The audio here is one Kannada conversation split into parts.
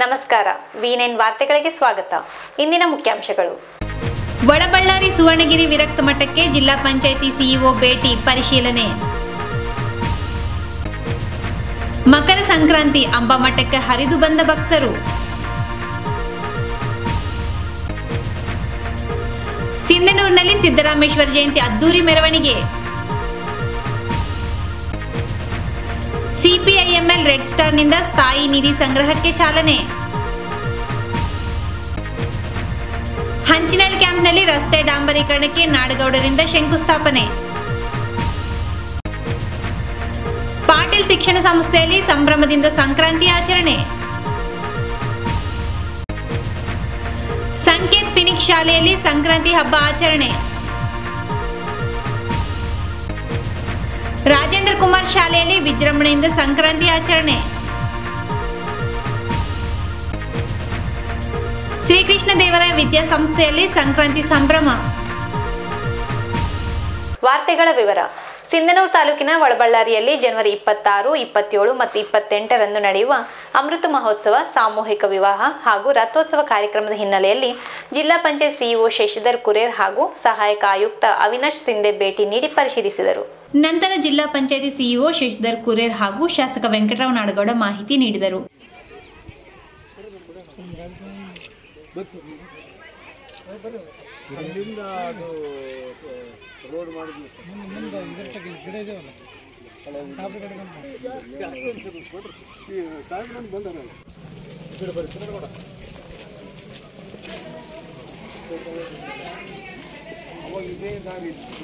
ನಮಸ್ಕಾರ ವಿ ನೈನ್ ವಾರ್ತೆಗಳಿಗೆ ಸ್ವಾಗತ ಇಂದಿನ ಮುಖ್ಯಾಂಶಗಳು ಒಳಬಳ್ಳಾರಿ ಸುವರ್ಣಗಿರಿ ವಿರಕ್ತ ಮಠಕ್ಕೆ ಜಿಲ್ಲಾ ಪಂಚಾಯಿತಿ ಸಿಇಒ ಭೇಟಿ ಪರಿಶೀಲನೆ ಮಕರ ಸಂಕ್ರಾಂತಿ ಅಂಬಮಠಕ್ಕೆ ಹರಿದು ಬಂದ ಭಕ್ತರು ಸಿಂಧನೂರಿನಲ್ಲಿ ಸಿದ್ದರಾಮೇಶ್ವರ ಜಯಂತಿ ಅದ್ದೂರಿ ಮೆರವಣಿಗೆ ಸಿಪಿಐಎಂಎಲ್ ರೆಡ್ ಸ್ಟಾರ್ನಿಂದ ಸ್ಥಾಯಿ ನಿಧಿ ಸಂಗ್ರಹಕ್ಕೆ ಚಾಲನೆ ಹಂಚಿನಳ್ ಕ್ಯಾಂಪ್ನಲ್ಲಿ ರಸ್ತೆ ಡಾಂಬರೀಕರಣಕ್ಕೆ ನಾಡಗೌಡರಿಂದ ಶಂಕುಸ್ಥಾಪನೆ ಪಾಟೀಲ್ ಶಿಕ್ಷಣ ಸಂಸ್ಥೆಯಲ್ಲಿ ಸಂಭ್ರಮದಿಂದ ಸಂಕ್ರಾಂತಿ ಆಚರಣೆ ಸಂಕೇತ್ ಫಿನಿಕ್ಸ್ ಶಾಲೆಯಲ್ಲಿ ಸಂಕ್ರಾಂತಿ ಹಬ್ಬ ಆಚರಣೆ ರಾಜೇಂದ್ರ ಕುಮಾರ್ ಶಾಲೆಯಲ್ಲಿ ವಿಜೃಂಭಣೆಯಿಂದ ಸಂಕ್ರಾಂತಿ ಆಚರಣೆ ಶ್ರೀಕೃಷ್ಣ ದೇವರಾಯ ವಿದ್ಯಾಸಂಸ್ಥೆಯಲ್ಲಿ ಸಂಕ್ರಾಂತಿ ಸಂಭ್ರಮ ವಾರ್ತೆಗಳ ವಿವರ ಸಿಂಧನೂರು ತಾಲೂಕಿನ ಒಳಬಳ್ಳಾರಿಯಲ್ಲಿ ಜನವರಿ ಇಪ್ಪತ್ತಾರು ಇಪ್ಪತ್ತೇಳು ಮತ್ತು ಇಪ್ಪತ್ತೆಂಟರಂದು ನಡೆಯುವ ಅಮೃತ ಮಹೋತ್ಸವ ಸಾಮೂಹಿಕ ವಿವಾಹ ಹಾಗೂ ರಥೋತ್ಸವ ಕಾರ್ಯಕ್ರಮದ ಹಿನ್ನೆಲೆಯಲ್ಲಿ ಜಿಲ್ಲಾ ಪಂಚಾಯತ್ ಸಿಇಒ ಶಶಿಧರ್ ಕುರೇರ್ ಹಾಗೂ ಸಹಾಯಕ ಆಯುಕ್ತ ಅವಿನಾಶ್ ಸಿಂಧೆ ಭೇಟಿ ನೀಡಿ ಪರಿಶೀಲಿಸಿದರು ನಂತರ ಜಿಲ್ಲಾ ಪಂಚಾಯತಿ ಸಿಇಒ ಶಶಿಧರ್ ಕುರೇರ್ ಹಾಗೂ ಶಾಸಕ ವೆಂಕಟರಾವ್ ನಾಡಗೌಡ ಮಾಹಿತಿ ನೀಡಿದರು ಅಲ್ಲಿಂದ ಅದು ರೋಡ್ ಮಾಡಿದ್ವಿ ಸಾಹೇಬ್ರು ಬಂದಾರಲ್ಲ ಅವಾಗ ಇದೇ ದಾರಿ ಇತ್ತು.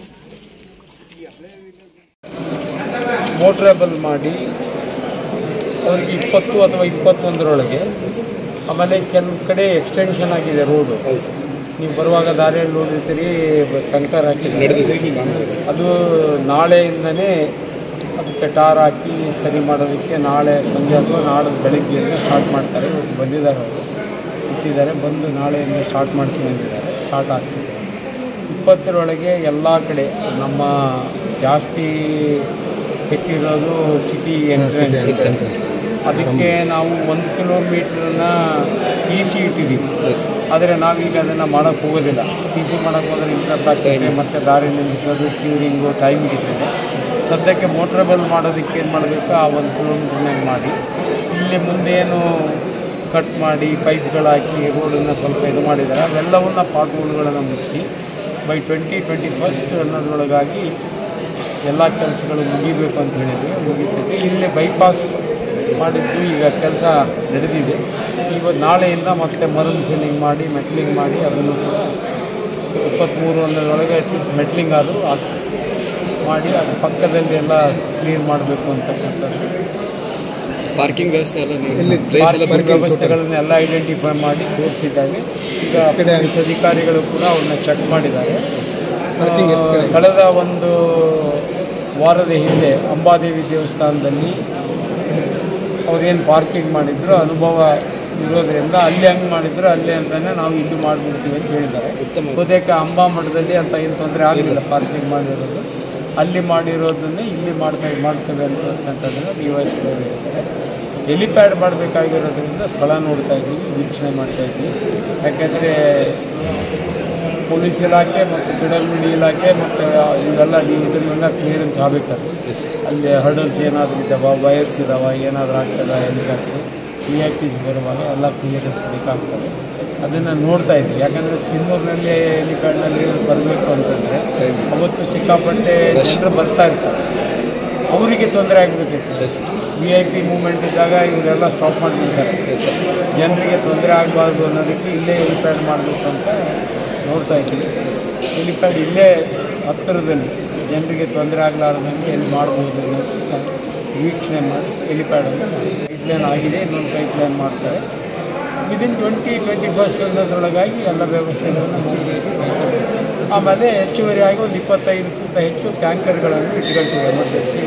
ಮೋಟ್ರೇಬಲ್ ಮಾಡಿ ಅವ್ರಿಗೆ ಇಪ್ಪತ್ತು ಅಥವಾ ಇಪ್ಪತ್ತೊಂದರೊಳಗೆ ಆಮೇಲೆ ಕೆಲವು ಕಡೆ ಎಕ್ಸ್ಟೆನ್ಷನ್ ಆಗಿದೆ ರೋಡು ನೀವು ಬರುವಾಗ ದಾರಿಯಲ್ಲಿ ನೋಡಿರ್ತೀರಿ ಕಂಕರ್ ಹಾಕಿ ಅದು ನಾಳೆಯಿಂದನೇ ಅದಕ್ಕೆ ಟಾರ್ ಹಾಕಿ ಸರಿ ಮಾಡೋದಕ್ಕೆ ನಾಳೆ ಸಂಜೆ ಅಥವಾ ನಾಳೆ ಬೆಳಗ್ಗೆಯಿಂದ ಸ್ಟಾರ್ಟ್ ಮಾಡ್ತಾರೆ ಇವತ್ತು ಬಂದಿದ್ದಾರೆ ಅವರು ಇಟ್ಟಿದ್ದಾರೆ ಬಂದು ನಾಳೆಯಿಂದ ಸ್ಟಾರ್ಟ್ ಮಾಡ್ತೀನಿ ಅಂದಿದ್ದಾರೆ ಸ್ಟಾರ್ಟ್ ಆಗ್ತಿದೆ ಇಪ್ಪತ್ತರೊಳಗೆ ಎಲ್ಲ ಕಡೆ ನಮ್ಮ ಜಾಸ್ತಿ ಕೆಟ್ಟಿರೋದು ಸಿಟಿ ಎಂಟ್ರೆನ್ಸ್ ಅದಕ್ಕೆ ನಾವು ಒಂದು ಕಿಲೋಮೀಟ್ರನ್ನ ಸಿ ಸಿ ಇಟ್ಟಿದ್ದೀವಿ ಆದರೆ ನಾವೀಗ ಅದನ್ನು ಮಾಡೋಕ್ಕೆ ಹೋಗೋದಿಲ್ಲ ಸಿ ಸಿ ಮಾಡೋಕ್ಕೆ ಹೋದರೆ ಇಂಟ್ರಪ್ಟ್ ಆಗ್ತದೆ ಮತ್ತು ದಾರಿ ನಿಲ್ಲಿಸೋದು ಕ್ಯೂರಿಂಗು ಟೈಮ್ ಹಿಡಿತದೆ ಸದ್ಯಕ್ಕೆ ಮೋಟ್ರಬಲ್ ಮಾಡೋದಕ್ಕೆ ಏನು ಮಾಡಬೇಕು ಆ ಒಂದು ಕಿಲೋಮೀಟ್ರ್ನಾಗ ಮಾಡಿ ಇಲ್ಲಿ ಮುಂದೆ ಏನು ಕಟ್ ಮಾಡಿ ಪೈಪ್ಗಳು ಹಾಕಿ ರೋಡನ್ನು ಸ್ವಲ್ಪ ಇದು ಮಾಡಿದ್ದಾರೆ ಅವೆಲ್ಲವನ್ನ ಪಾಟ್ಗಳನ್ನು ಮುಗಿಸಿ ಬೈ ಟ್ವೆಂಟಿ ಟ್ವೆಂಟಿ ಫಸ್ಟ್ ಅನ್ನೋದ್ರೊಳಗಾಗಿ ಎಲ್ಲ ಕೆಲಸಗಳು ಮುಗಿಬೇಕು ಅಂತ ಹೇಳಿದ್ವಿ ಮುಗಿತೈತೆ ಇಲ್ಲಿ ಬೈಪಾಸ್ ಮಾಡಿದ್ದು ಈಗ ಕೆಲಸ ನಡೆದಿದೆ ಇವತ್ತು ನಾಳೆಯಿಂದ ಮತ್ತೆ ಮರಳು ಫಿಲ್ಲಿಂಗ್ ಮಾಡಿ ಮೆಟ್ಲಿಂಗ್ ಮಾಡಿ ಅದನ್ನು ಕೂಡ ಇಪ್ಪತ್ತ್ಮೂರು ಅನ್ನೋದ್ರೊಳಗೆ ಅಟ್ಲೀಸ್ಟ್ ಮೆಟ್ಲಿಂಗ್ ಆದರೂ ಆಗ್ತದೆ ಮಾಡಿ ಅದು ಪಕ್ಕದಲ್ಲಿ ಎಲ್ಲ ಕ್ಲೀನ್ ಮಾಡಬೇಕು ಅಂತಕ್ಕಂಥದ್ದು ಪಾರ್ಕಿಂಗ್ ವ್ಯವಸ್ಥೆ ಎಲ್ಲ ನೀವು ಪ್ಲೇಸ್ ಎಲ್ಲ ಪಾರ್ಕಿಂಗ್ ವ್ಯವಸ್ಥೆಗಳನ್ನೆಲ್ಲ ಐಡೆಂಟಿಫೈ ಮಾಡಿ ತೋರಿಸಿದ್ದಾವೆ ಈಗ ಪೊಲೀಸ್ ಅಧಿಕಾರಿಗಳು ಕೂಡ ಅವ್ರನ್ನ ಚೆಕ್ ಮಾಡಿದ್ದಾರೆ ಆ, ಕಳೆದ ಒಂದು ವಾರದ ಹಿಂದೆ ಅಂಬಾದೇವಿ ದೇವಸ್ಥಾನದಲ್ಲಿ ಅವ್ರೇನು ಪಾರ್ಕಿಂಗ್ ಮಾಡಿದ್ರು ಅನುಭವ ಇರೋದ್ರಿಂದ ಅಲ್ಲಿ ಹಂಗೆ ಮಾಡಿದ್ರು ಅಲ್ಲಿ ಅಂತಲೇ ನಾವು ಇಲ್ಲಿ ಮಾಡಿಬಿಡ್ತೀವಿ ಅಂತ ಹೇಳಿದ್ದಾರೆ ಉತ್ತಮ. ಬಹುತೇಕ ಅಂಬಾ ಮಠದಲ್ಲಿ ಅಂತ ಏನು ತೊಂದರೆ ಆಗಲಿಲ್ಲ ಪಾರ್ಕಿಂಗ್ ಮಾಡಿರೋದು ಅಲ್ಲಿ ಮಾಡಿರೋದನ್ನೇ ಇಲ್ಲಿ ಮಾಡ್ತಾ ಮಾಡ್ತೇವೆ ಅಂತಕ್ಕಂಥದ್ದನ್ನು ಡಿ ವೈ ಎಸ್ ಹೇಳಿದ್ದಾರೆ ಹೆಲಿಪ್ಯಾಡ್ ಮಾಡಬೇಕಾಗಿರೋದ್ರಿಂದ ಸ್ಥಳ ನೋಡ್ತಾ ಇದ್ದೀವಿ ವೀಕ್ಷಣೆ ಮಾಡ್ತಾ ಇದ್ದೀವಿ ಯಾಕೆಂದರೆ ಪೊಲೀಸ್ ಇಲಾಖೆ ಮತ್ತು ಗಿಡಮಿಡಿ ಇಲಾಖೆ ಮತ್ತು ಇವೆಲ್ಲ ಇದರಿಂದ ಕ್ಲಿಯರೆನ್ಸ್ ಆಗಬೇಕಾದ್ರೆ ಅಲ್ಲಿ ಹರ್ಡಲ್ಸ್ ಏನಾದರೂ ಇದ್ದಾವ ವೈರ್ಸ್ ಇದ್ದಾವ ಏನಾದರೂ ಆಗ್ತದ ಹೆಲಿಕಾಪ್ಟರ್ ವಿ ಐ ಪಿಸ್ ಬರುವಾಗ ಎಲ್ಲ ಕ್ಲಿಯರೆನ್ಸ್ ಬೇಕಾಗ್ತದೆ ಅದನ್ನು ನೋಡ್ತಾ ಇದ್ವಿ ಯಾಕಂದರೆ ಸಿನ್ನೂರಿನಲ್ಲಿ ಹೆಲಿಪ್ಯಾಡ್ನಲ್ಲಿ ಬರಬೇಕು ಅಂತಂದರೆ ಅವತ್ತು ಸಿಕ್ಕಾಪಟ್ಟೆ ಜನರು ಬರ್ತಾ ಇರ್ತಾರೆ ಅವರಿಗೆ ತೊಂದರೆ ಆಗಬೇಕಿತ್ತು ವಿ ಐ ಪಿ ಮೂಮೆಂಟ್ ಇದ್ದಾಗ ಇವರೆಲ್ಲ ಸ್ಟಾಪ್ ಮಾಡಿಬಿಡ್ತಾರೆ ಜನರಿಗೆ ತೊಂದರೆ ಆಗಬಾರ್ದು ಅನ್ನೋದಕ್ಕೆ ಇಲ್ಲೇ ಹೆಲಿಪ್ಯಾಡ್ ಮಾಡಬೇಕು ಅಂತ ನೋಡ್ತಾ ಇದ್ದೀವಿ ಹೆಲಿಪ್ಯಾಡ್ ಇಲ್ಲೇ ಹತ್ತಿರದಲ್ಲಿ ಜನರಿಗೆ ತೊಂದರೆ ಆಗಲಾರ್ದಂಗೆ ಎಲ್ಲಿ ಮಾಡ್ಬೋದು ಅನ್ನೋದಕ್ಕೆ ವೀಕ್ಷಣೆ ಮಾಡಿ ಹೆಲಿಪ್ಯಾಡನ್ನು ಪೈಪ್ಲೈನ್ ಆಗಿದೆ ಇನ್ನೊಂದು ಪೈಪ್ಲೈನ್ ಮಾಡ್ತಾರೆ ವಿದಿನ್ ಟ್ವೆಂಟಿ ಟ್ವೆಂಟಿ ಫಸ್ಟ್ ಅನ್ನೋದ್ರೊಳಗಾಗಿ ಎಲ್ಲ ವ್ಯವಸ್ಥೆಗಳನ್ನು ಮಾಡಬೇಕು ಆಮೇಲೆ ಹೆಚ್ಚುವರಿಯಾಗಿ ಒಂದು ಇಪ್ಪತ್ತೈದಕ್ಕಿಂತ ಹೆಚ್ಚು ಟ್ಯಾಂಕರ್ಗಳನ್ನು ಇಟ್ಕೊಳ್ತೀವಿ ಎಮರ್ಜೆನ್ಸಿ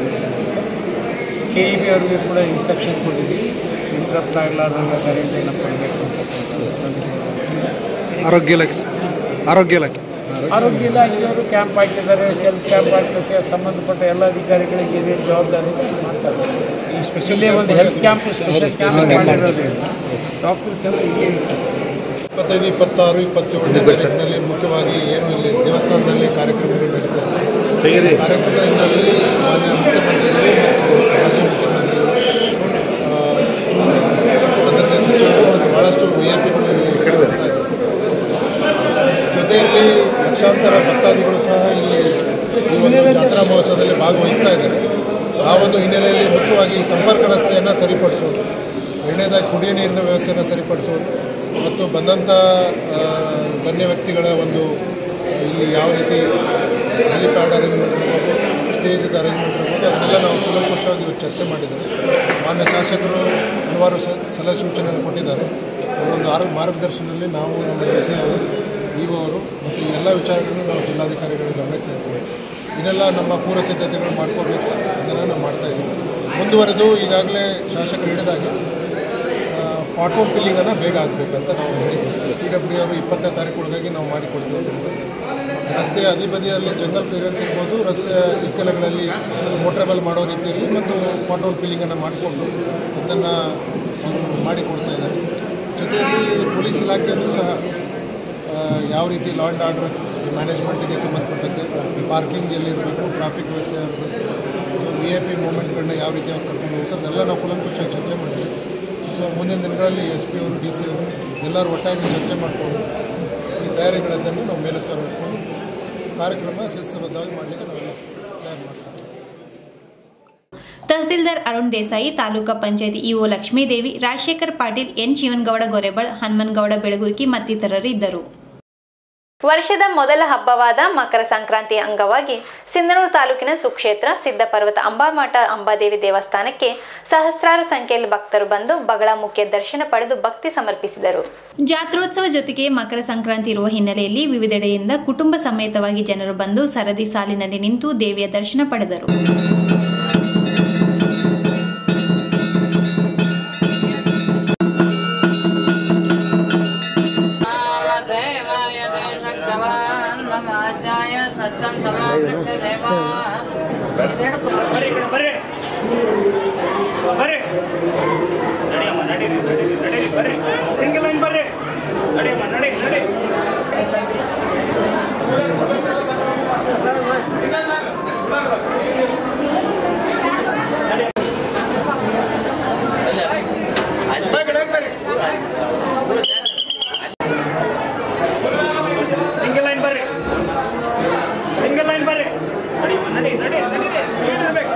ಕೆ ಇ ಬಿ ಅವ್ರಿಗೆ ಕೂಡ ಇನ್ಸ್ಟ್ರಕ್ಷನ್ ಕೊಟ್ಟಿದ್ದೀವಿ ಇಂಟ್ರಪ್ಟ್ ಆಗಲಾರ್ದಂಗೆ ಕರೆಂಟ್ ಏನಪ್ಪ ಕೊಡಬೇಕು ಅಂತ ಆರೋಗ್ಯ ಇಲಾಖೆ ಆರೋಗ್ಯ ಇಲಾಖೆ ಆರೋಗ್ಯ ಇಲಾಖೆಯವರು ಕ್ಯಾಂಪ್ ಹಾಕಿದ್ದಾರೆ ಸೆಲ್ಫ್ ಕ್ಯಾಂಪ್ ಹಾಕೋಕ್ಕೆ ಸಂಬಂಧಪಟ್ಟ ಎಲ್ಲ ಅಧಿಕಾರಿಗಳಿಗೆ ಏನೇನು ಜವಾಬ್ದಾರಿ ಇದೆ ಮಾಡ್ತಾರೆ ಇಲ್ಲೇ ಒಂದು ಹೆಲ್ತ್ ಕ್ಯಾಂಪ್ ಸ್ಪೆಷಲ್ ಕ್ಯಾಂಪ್ ಮಾಡಿರೋದ್ರಿಂದ ಡಾಕ್ಟರ್ಸ್ ಎಲ್ಲ ಇಲ್ಲಿ ಇಪ್ಪತ್ತೈದು ಇಪ್ಪತ್ತಾರು ಇಪ್ಪತ್ತೇಳನೇ ತಾರೀಕಿನಲ್ಲಿ ಮುಖ್ಯವಾಗಿ ಏನು ಇಲ್ಲಿ ದೇವಸ್ಥಾನದಲ್ಲಿ ಕಾರ್ಯಕ್ರಮಗಳು ನಡೀತಾ ಇದೆ ಕಾರ್ಯಕ್ರಮದ ಹಿನ್ನೆಲೆಯಲ್ಲಿ ಮಾನ್ಯ ಮುಖ್ಯಮಂತ್ರಿಗಳು ಮತ್ತು ಮಾಜಿ ಮುಖ್ಯಮಂತ್ರಿಗಳು ಆ, ಸಂಪುಟದಲ್ಲಿ ಸಚಿವರು ಮತ್ತು ಭಾಳಷ್ಟು ವಿ ಐ ಪಿಗಳು ಇಲ್ಲಿ ಬರ್ತಾ ಇದ್ದಾರೆ. ಜೊತೆಯಲ್ಲಿ ಲಕ್ಷಾಂತರ ಭಕ್ತಾದಿಗಳು ಸಹ ಇಲ್ಲಿ ಈ ಒಂದು ಜಾತ್ರಾ ಮಹೋತ್ಸವದಲ್ಲಿ ಭಾಗವಹಿಸ್ತಾ ಇದ್ದಾರೆ ಆ ಒಂದು ಹಿನ್ನೆಲೆಯಲ್ಲಿ ಮುಖ್ಯವಾಗಿ ಸಂಪರ್ಕ ರಸ್ತೆಯನ್ನು ಸರಿಪಡಿಸೋದು ಎರಡನೇದಾಗಿ ಕುಡಿಯ ನೀರಿನ ವ್ಯವಸ್ಥೆಯನ್ನು ಸರಿಪಡಿಸೋದು ಮತ್ತು ಬಂದಂಥ ಆ, ಗಣ್ಯ ವ್ಯಕ್ತಿಗಳ ಒಂದು ಆ, ಇಲ್ಲಿ ಯಾವ ರೀತಿ ಹೆಲಿಪ್ಯಾಡ್ ಅರೇಂಜ್ಮೆಂಟ್ ಇರ್ಬೋದು ಸ್ಟೇಜ್ದು ಅರೇಂಜ್ಮೆಂಟ್ ಇರ್ಬೋದು ಅದನ್ನೆಲ್ಲ ನಾವು ಕೂಲಂಕುಷವಾಗಿ ಇವತ್ತು ಚರ್ಚೆ ಮಾಡಿದ್ದೇವೆ ಮಾನ್ಯ ಶಾಸಕರು ಹಲವಾರು ಸ ಸಲಹೆ ಸೂಚನೆಯನ್ನು ಕೊಟ್ಟಿದ್ದಾರೆ ಒಂದು ಆರು ಮಾರ್ಗದರ್ಶನದಲ್ಲಿ ನಾವು ನಮ್ಮ ಎಸ್ ಅವರು ಇಒ ಅವರು ಮತ್ತು ಈ ಎಲ್ಲ ವಿಚಾರಗಳನ್ನು ನಾವು ಜಿಲ್ಲಾಧಿಕಾರಿಗಳ ಗಮನಕ್ಕೆ ತರ್ತೀವಿ ಇದೆಲ್ಲ ನಮ್ಮ ಪೂರ್ವ ಸಿದ್ಧತೆಗಳು ಮಾಡ್ಕೋಬೇಕು ಅದನ್ನು ನಾವು ಮಾಡ್ತಾ ಇದ್ದೀವಿ ಮುಂದುವರೆದು ಈಗಾಗಲೇ ಶಾಸಕರು ಹೇಳಿದಾಗೆ ಪಾಟ್ಔಟ್ ಬಿಲ್ಲಿಂಗನ್ನು ಬೇಗ ಆಗಬೇಕಂತ ನಾವು ಹೇಳಿದ್ದೀವಿ ಸಿ ಡಬ್ಲ್ಯೂ ಅವರು ಇಪ್ಪತ್ತನೇ ತಾರೀಕು ಒಳಗಾಗಿ ನಾವು ಮಾಡಿಕೊಡ್ತೀವಿ ಅಂತ ಹೇಳಿದ್ರು. ರಸ್ತೆಯ ಅಧಿಬದಿಯಲ್ಲಿ ಜಂಗಲ್ ಕ್ಲಿಯರೆನ್ಸ್ ಇರ್ಬೋದು ರಸ್ತೆಯ ಇಕ್ಕೆಲಗಳಲ್ಲಿ ಮೋಟ್ರೇಬಲ್ ಮಾಡೋ ರೀತಿಯಲ್ಲಿ ಮತ್ತು ಪಾಟ್ಔಟ್ ಬಿಲ್ಲಿಂಗನ್ನು ಮಾಡಿಕೊಂಡು ಅದನ್ನು ಅವರು ಮಾಡಿಕೊಡ್ತಾ ಇದ್ದಾರೆ ಜೊತೆಯಲ್ಲಿ ಪೊಲೀಸ್ ಇಲಾಖೆಯಲ್ಲೂ ಸಹ ಆ, ಯಾವ ರೀತಿ ಲಾ ಆ್ಯಂಡ್ ಆರ್ಡರ್ ಮ್ಯಾನೇಜ್ಮೆಂಟಿಗೆ ಸಂಬಂಧಪಟ್ಟಂತೆ ಪಾರ್ಕಿಂಗ್ ಎಲ್ಲಿರಬೇಕು ಟ್ರಾಫಿಕ್ ವ್ಯವಸ್ಥೆ ಇರಬೇಕು ಸೊ ವಿ ಐ ಪಿ ಮೂಮೆಂಟ್ಗಳನ್ನ ಯಾವ ರೀತಿ ಅವ್ರು ಕರ್ಕೊಂಡು ಹೋಗ್ತಾರೆ ಅದೆಲ್ಲ ನಾವು ಕುಲಂಕುಷವಾಗಿ ಚರ್ಚೆ ಮಾಡಿದ್ವಿ ಸೊ ಮುಂದಿನ ದಿನಗಳಲ್ಲಿ ಎಸ್ ಪಿ ಅವರು ಡಿ ಸಿ ಅವರು ಎಲ್ಲರೂ ಒಟ್ಟಾಗಿ ಚರ್ಚೆ ಮಾಡಿಕೊಂಡು ಈ ತಯಾರಿಗಳನ್ನು ನಾವು ಮೇಲೆ ಇಟ್ಕೊಂಡು ಕಾರ್ಯಕ್ರಮ ಶಿಸ್ತುಬದ್ಧವಾಗಿ ಮಾಡಲಿಕ್ಕೆ ನಾವೆಲ್ಲ ತಯಾರು ಮಾಡ್ತೀವಿ ತಹಸೀಲ್ದಾರ್ ಅರುಣ್ ದೇಸಾಯಿ ತಾಲೂಕಾ ಪಂಚಾಯತಿ ಇಒ ಲಕ್ಷ್ಮೀದೇವಿ ರಾಜಶೇಖರ್ ಪಾಟೀಲ್ ಎನ್ ಜೀವನಗೌಡ ಗೊರೆಬಳ್ ಹನುಮನಗೌಡ ಬೆಳಗುರ್ಕಿ ಮತ್ತಿತರರು ಇದ್ದರು ವರ್ಷದ ಮೊದಲ ಹಬ್ಬವಾದ ಮಕರ ಸಂಕ್ರಾಂತಿ ಅಂಗವಾಗಿ ಸಿಂಧನೂರು ತಾಲೂಕಿನ ಸುಕ್ಷೇತ್ರ ಸಿದ್ಧಪರ್ವತ ಅಂಬಾಮಠ ಅಂಬಾದೇವಿ ದೇವಸ್ಥಾನಕ್ಕೆ ಸಹಸ್ರಾರು ಸಂಖ್ಯೆಯಲ್ಲಿ ಭಕ್ತರು ಬಂದು ಬಗಳ ಮುಖ್ಯ ದರ್ಶನ ಪಡೆದು ಭಕ್ತಿ ಸಮರ್ಪಿಸಿದರು ಜಾತ್ರೋತ್ಸವ ಜೊತೆಗೆ ಮಕರ ಸಂಕ್ರಾಂತಿ ಇರುವ ಹಿನ್ನೆಲೆಯಲ್ಲಿ ವಿವಿಧೆಡೆಯಿಂದ ಕುಟುಂಬ ಸಮೇತವಾಗಿ ಜನರು ಬಂದು ಸರದಿ ಸಾಲಿನಲ್ಲಿ ನಿಂತು ದೇವಿಯ ದರ್ಶನ ಪಡೆದರು देवाय देशक्तवान् मम अध्याय सत्यं समावृत्य देवाः ಬರ್ರಿ ಬರ್ರಿ ನಡಿಯಮ್ಮ ನಡೀರಿ ನಡೀರಿ ನಡೀರಿ ಬರ್ರಿ ಸಿಂಗಲ್ ಲೈನ್ ಬರ್ರಿ ನಡಿಯಮ್ಮ ನಡಿ ನಡಿ ಸಿಂಗಲ್ ಲೈನ್ ಬರ್ರಿ ಸಿಂಗಲ್ ಲೈನ್ ಬರ್ರಿ ನಡಿಯಮ್ಮ ನಡಿ ನಡಿ ನಡೀರಿ ಸ್ಪೀಡ್ ಇರ್ಬೇಕು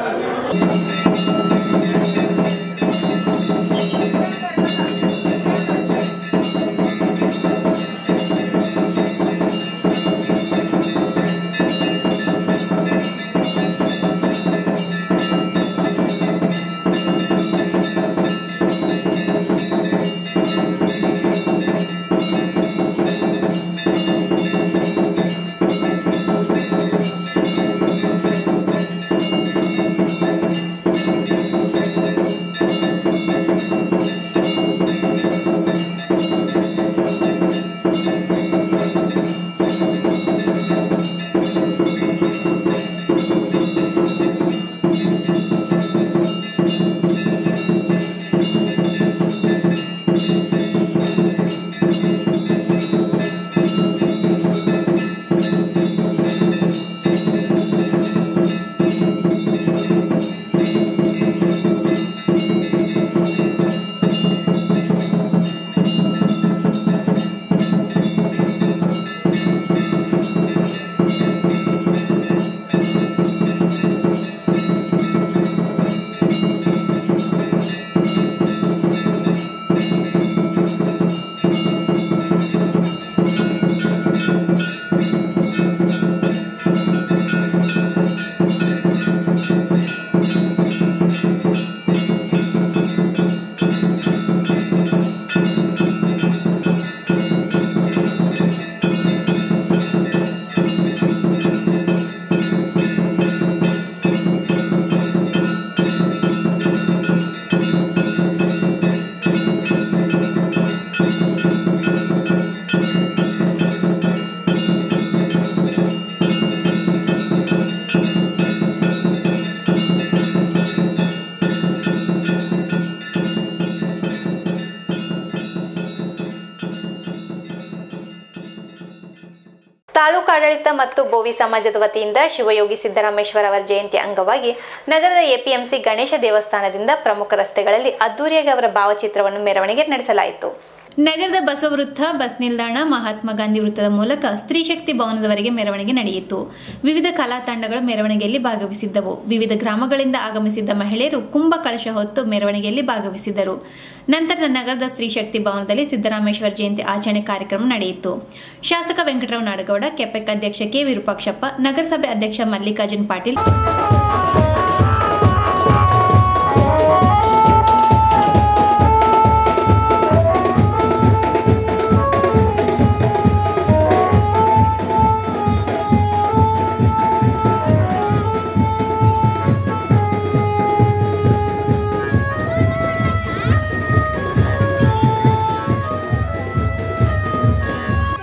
ಆಡಳಿತ ಮತ್ತು ಬೋವಿ ಸಮಾಜದ ವತಿಯಿಂದ ಶಿವಯೋಗಿ ಸಿದ್ದರಾಮೇಶ್ವರ ಅವರ ಜಯಂತಿ ಅಂಗವಾಗಿ ನಗರದ ಎಪಿಎಂಸಿ ಗಣೇಶ ದೇವಸ್ಥಾನದಿಂದ ಪ್ರಮುಖ ರಸ್ತೆಗಳಲ್ಲಿ ಅದ್ದೂರಿಯಾಗಿ ಅವರ ಭಾವಚಿತ್ರವನ್ನು ಮೆರವಣಿಗೆ ನಡೆಸಲಾಯಿತು ನಗರದ ಬಸವವೃತ್ತ ಬಸ್ ನಿಲ್ದಾಣ ಮಹಾತ್ಮ ಗಾಂಧಿ ವೃತ್ತದ ಮೂಲಕ ಸ್ತ್ರೀ ಶಕ್ತಿ ಭವನದವರೆಗೆ ಮೆರವಣಿಗೆ ನಡೆಯಿತು ವಿವಿಧ ಕಲಾ ತಂಡಗಳು ಮೆರವಣಿಗೆಯಲ್ಲಿ ಭಾಗವಹಿಸಿದ್ದವು ವಿವಿಧ ಗ್ರಾಮಗಳಿಂದ ಆಗಮಿಸಿದ್ದ ಮಹಿಳೆಯರು ಕುಂಭ ಕಳಶ ಹೊತ್ತು ಮೆರವಣಿಗೆಯಲ್ಲಿ ಭಾಗವಹಿಸಿದ್ದರು ನಂತರ ನಗರದ ಸ್ತ್ರೀ ಶಕ್ತಿ ಭವನದಲ್ಲಿ ಸಿದ್ದರಾಮೇಶ್ವರ ಜಯಂತಿ ಆಚರಣೆ ಕಾರ್ಯಕ್ರಮ ನಡೆಯಿತು ಶಾಸಕ ವೆಂಕಟರಾವ್ ನಾಡಗೌಡ ಕೆಪೆಕ್ ಅಧ್ಯಕ್ಷ ಕೆ ವಿರೂಪಾಕ್ಷಪ್ಪ ನಗರಸಭೆ ಅಧ್ಯಕ್ಷ ಮಲ್ಲಿಕಾರ್ಜುನ್ ಪಾಟೀಲ್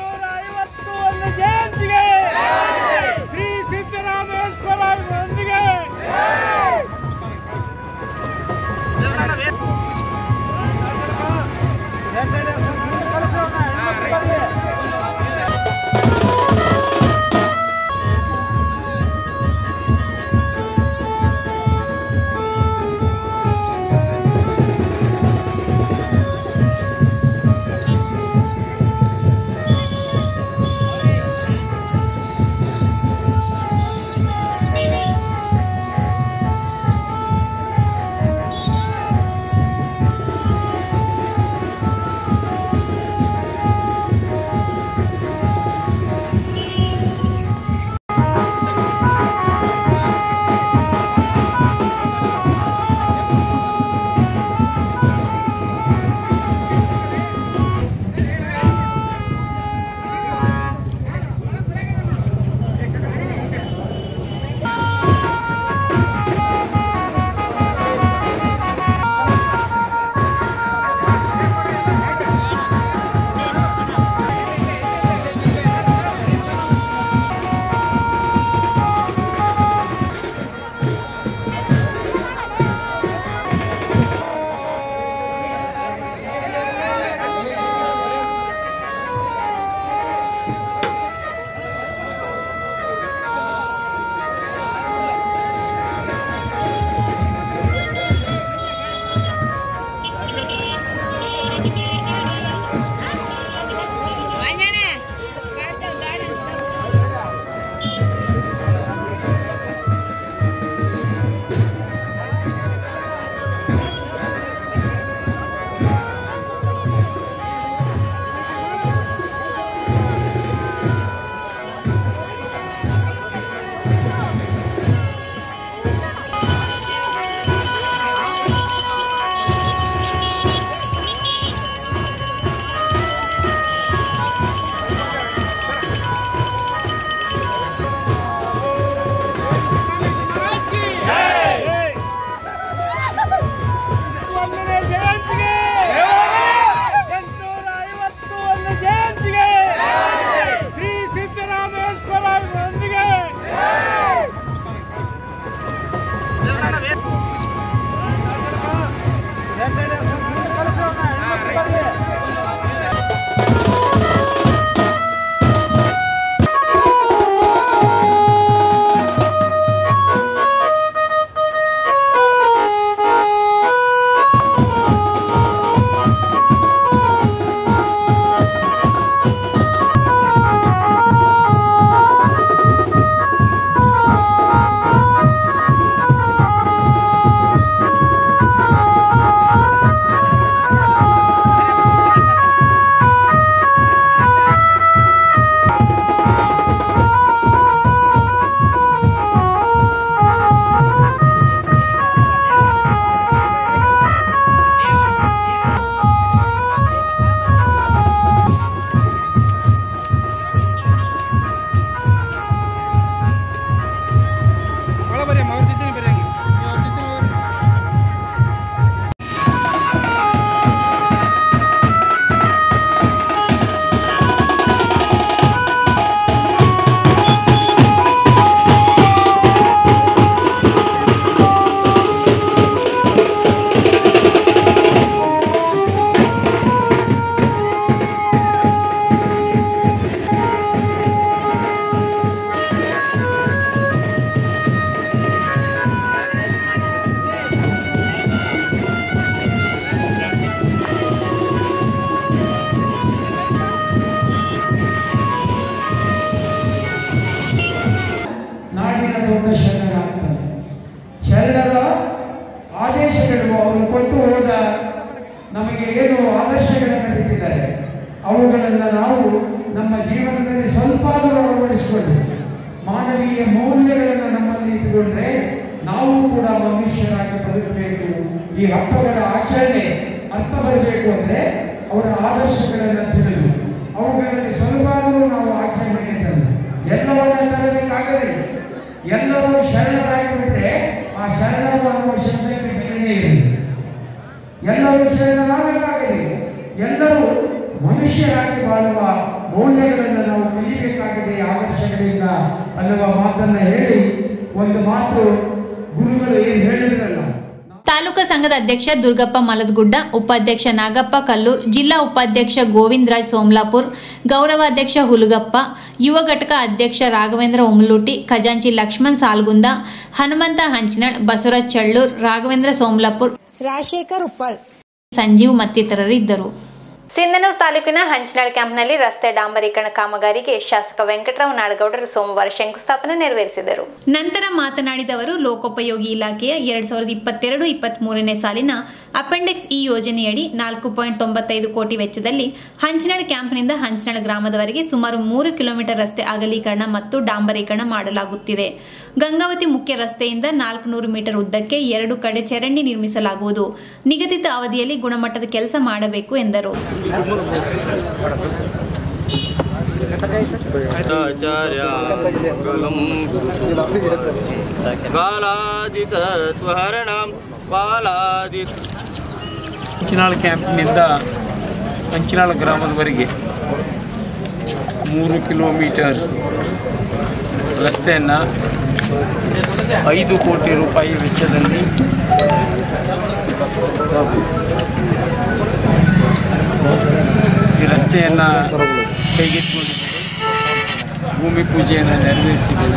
ಐವತ್ತು ಒಂದು ಜಯಂತಿಗೆ ಶ್ರೀ ಸಿದ್ದರಾಮೇಶ್ವರ ಒಂದಿಗೆ ಜೀವನದಲ್ಲಿ ಸ್ವಲ್ಪ ಆದರೂ ಅಳವಡಿಸಿಕೊಂಡು ಮಾನವೀಯ ಮೌಲ್ಯಗಳನ್ನು ನಮ್ಮಲ್ಲಿ ಇಟ್ಟುಕೊಂಡ್ರೆ ನಾವು ಕೂಡ ಮನುಷ್ಯರಾಗಿ ಬದುಕಬೇಕು ಈ ಹಬ್ಬಗಳ ಆಚರಣೆ ಅರ್ಥ ಬರಬೇಕು ಅಂದ್ರೆ ಅವರ ಆದರ್ಶಗಳನ್ನು ತಿಳಿದು ಅವುಗಳಲ್ಲಿ ಸ್ವಲ್ಪ ಆದರೂ ನಾವು ಆಚರಣೆಗೆ ತಂದು ಎಲ್ಲವನ್ನ ತರಬೇಕಾಗದೆ ಎಲ್ಲರೂ ಶರಣರಾಗಿಬಿಟ್ರೆ ಆ ಶರಣರು ಅನ್ನುವ ಶಬ್ದಕ್ಕೆ ಬೆಲೆಯೇ ಇರುತ್ತೆ ಎಲ್ಲರೂ ಶರಣರಾಗಬೇಕಾಗಲಿ ಎಲ್ಲರೂ ಮನುಷ್ಯರಾಗಿ ಬಾಳುವ ಮೌಲ್ಯಗಳನ್ನು ನಾವು ಕಲಿಬೇಕಾಗಿದೆ ಈ ಆದರ್ಶಗಳಿಂದ ಅನ್ನುವ ಮಾತನ್ನ ಹೇಳಿ ಒಂದು ಮಾತು ಗುರುಗಳು ಏನು ಹೇಳಿದ್ರಲ್ಲ ತಾಲೂಕಾ ಸಂಘದ ಅಧ್ಯಕ್ಷ ದುರ್ಗಪ್ಪ ಮಲದಗುಡ್ಡ ಉಪಾಧ್ಯಕ್ಷ ನಾಗಪ್ಪ ಕಲ್ಲೂರ್ ಜಿಲ್ಲಾ ಉಪಾಧ್ಯಕ್ಷ ಗೋವಿಂದರಾಜ್ ಸೋಮ್ಲಾಪುರ್ ಗೌರವಾಧ್ಯಕ್ಷ ಹುಲಗಪ್ಪ ಯುವ ಘಟಕ ಅಧ್ಯಕ್ಷ ರಾಘವೇಂದ್ರ ಉಮ್ಲೂಟಿ ಖಜಾಂಚಿ ಲಕ್ಷ್ಮಣ್ ಸಾಲ್ಗುಂದ ಹನುಮಂತ ಹಂಚನಳ್ ಬಸವರಾಜ್ ಚಳ್ಳೂರ್ ರಾಘವೇಂದ್ರ ಸೋಮ್ಲಾಪುರ್ ರಾಜಶೇಖರ್ ಉಪ್ಪಾಳ್ ಸಂಜೀವ್ ಮತ್ತಿತರರು ಇದ್ದರು ಸಿಂಧನೂರು ತಾಲೂಕಿನ ಹಂಚನಾಳ್ ಕ್ಯಾಂಪ್ನಲ್ಲಿ ರಸ್ತೆ ಡಾಂಬರೀಕರಣ ಕಾಮಗಾರಿಗೆ ಶಾಸಕ ವೆಂಕಟರಾವ್ ನಾಡಗೌಡರು ಸೋಮವಾರ ಶಂಕುಸ್ಥಾಪನೆ ನೆರವೇರಿಸಿದರು ನಂತರ ಮಾತನಾಡಿದವರು ಲೋಕೋಪಯೋಗಿ ಇಲಾಖೆಯ ಎರಡ್ ಸಾವಿರದ ಇಪ್ಪತ್ತೆರಡು ಇಪ್ಪತ್ತ್ ಮೂರನೇ ಸಾಲಿನ ಅಪೆಂಡಿಕ್ಸ್ ಈ ಯೋಜನೆಯಡಿ ನಾಲ್ಕು ಪಾಯಿಂಟ್ ತೊಂಬತ್ತೈದು ಕೋಟಿ ವೆಚ್ಚದಲ್ಲಿ ಹಂಚನಾಳ್ ಕ್ಯಾಂಪ್ನಿಂದ ಹಂಚನಾಳ್ ಗ್ರಾಮದವರೆಗೆ ಸುಮಾರು ಮೂರು ಕಿಲೋಮೀಟರ್ ರಸ್ತೆ ಅಗಲೀಕರಣ ಮತ್ತು ಡಾಂಬರೀಕರಣ ಮಾಡಲಾಗುತ್ತಿದೆ ಗಂಗಾವತಿ ಮುಖ್ಯ ರಸ್ತೆಯಿಂದ ನಾಲ್ಕುನೂರು ಮೀಟರ್ ಉದ್ದಕ್ಕೆ ಎರಡು ಕಡೆ ಚರಂಡಿ ನಿರ್ಮಿಸಲಾಗುವುದು ನಿಗದಿತ ಅವಧಿಯಲ್ಲಿ ಗುಣಮಟ್ಟದ ಕೆಲಸ ಮಾಡಬೇಕು ಎಂದರು ಕಾಲಾದಿತತ್ವಹರಣಂ ಬಾಲಾದಿತ ಕಂಚಿನಾಳ ಕ್ಯಾಂಪ್ನಿಂದ ಕಂಚಿನಾಳ ಗ್ರಾಮದವರೆಗೆ ಮೂರು ಕಿಲೋಮೀಟರ್ ರಸ್ತೆಯನ್ನು ಐದು ಕೋಟಿ ರೂಪಾಯಿ ವೆಚ್ಚದಲ್ಲಿ ಈ ರಸ್ತೆಯನ್ನು ಕೈಗೆತ್ತಿಕೊಂಡಿದ್ದೇವೆ ಭೂಮಿ ಪೂಜೆಯನ್ನು ನೆರವೇರಿಸಿದ್ದೇವೆ